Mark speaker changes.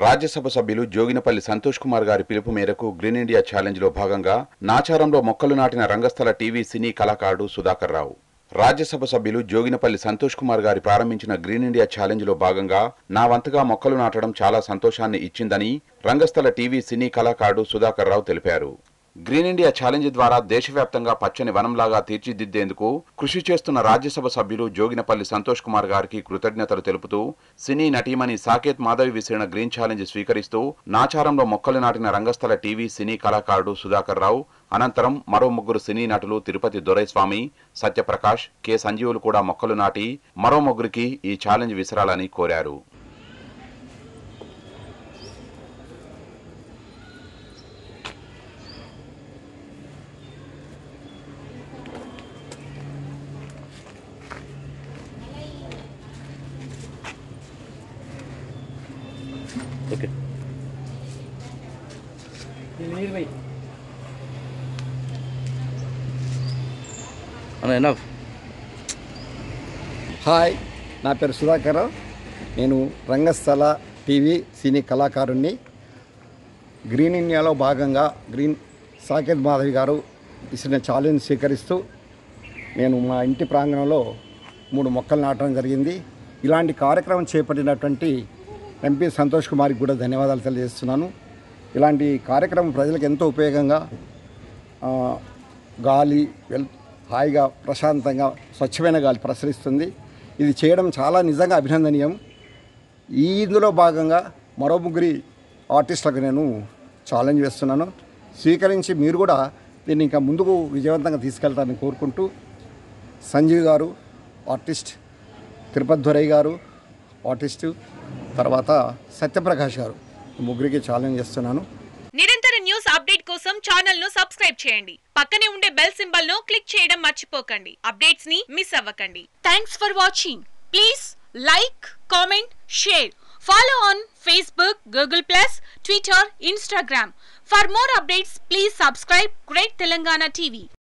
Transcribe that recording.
Speaker 1: రాజ్యసభ సభ్యులు జోగినపల్లి సంతోష్ కుమార్ గారి పిలుపు మేరకు గ్రీన్ ఇండియా ఛాలెంజ్ లో భాగంగా నాచారంలో మొక్కలు నాటిన రంగస్థల టీవీ సినీ కళాకారుడు సుధాకర్ రావు రాజ్యసభ సభ్యులు జోగినపల్లి సంతోష్ కుమార్ గారి ప్రారంభించిన గ్రీన్ ఇండియా ఛాలెంజ్ లో భాగంగా నా వంతుగా మొక్కలు నాటడం చాలా సంతోషాన్ని ఇచ్చిందని రంగస్థల టీవీ సినీ కళాకారుడు సుధాకర్ రావు తెలిపారు గ్రీన్ ఇండియా ఛాలెంజ్ ద్వారా దేశవ్యాప్తంగా పచ్చని వనంలాగా తీర్చిదిద్దేందుకు కృషి చేస్తున్న రాజ్యసభ సభ్యులు జోగినపల్లి సంతోష్ కుమార్ గారికి కృతజ్ఞతలు తెలుపుతూ సినీ నటీమణి సాకేత్ మాధవి విసిరిన గ్రీన్ ఛాలెంజ్ స్వీకరిస్తూ నాచారంలో మొక్కలు నాటిన రంగస్థల టీవీ సినీ కళాకారుడు సుధాకర్ రావు అనంతరం మరో ముగ్గురు సినీ నటులు తిరుపతి దొరైస్వామి సత్యప్రకాష్ కె సంజీవులు కూడా మొక్కలు నాటి మరో ముగ్గురికి ఈ ఛాలెంజ్ విసరాలని కోరారు
Speaker 2: ఓకే అన్న ఎనఫ్
Speaker 3: హాయ్ నా పేరు సుధాకర్ నేను రంగస్థల టీవీ సినీ కళాకారుణ్ణి గ్రీన్ ఇండియాలో భాగంగా గ్రీన్ సాకేత్ మాధవి గారు ఇచ్చిన ఛాలెంజ్ స్వీకరిస్తూ నేను మా ఇంటి ప్రాంగణంలో మూడు మొక్కలు నాటడం జరిగింది ఇలాంటి కార్యక్రమం చేపట్టినటువంటి ఎంపీ సంతోష్ కుమార్కి కూడా ధన్యవాదాలు తెలియజేస్తున్నాను ఇలాంటి కార్యక్రమం ప్రజలకు ఎంతో ఉపయోగంగా ఆ, గాలి వెల్ హాయిగా ప్రశాంతంగా స్వచ్ఛమైన గాలి ప్రసరిస్తుంది ఇది చేయడం చాలా నిజంగా అభినందనీయం ఈ ఇందులో భాగంగా మరో ముగ్గురి ఆర్టిస్టులకు నేను ఛాలెంజ్ వేస్తున్నాను స్వీకరించి మీరు కూడా దీన్ని ఇంకా ముందుకు విజయవంతంగా తీసుకెళ్తారని కోరుకుంటూ సంజీవ్ గారు ఆర్టిస్ట్ తిరుపతి దొరై గారు ఆర్టిస్టు తర్వాత సత్యప్రకాష్ గారు ఈ ముగ్గురికి ఛాలెంజ్ చేస్తున్నాను
Speaker 4: నిరంతర న్యూస్ అప్డేట్ కోసం ఛానల్ ను సబ్స్క్రైబ్ చేయండి పక్కనే ఉండే బెల్ సింబల్ ను క్లిక్ చేయడం మర్చిపోకండి అప్డేట్స్ ని మిస్ అవ్వకండి thanks for watching please like comment share follow on Facebook Google plus Twitter Instagram for more updates please subscribe great Telangana TV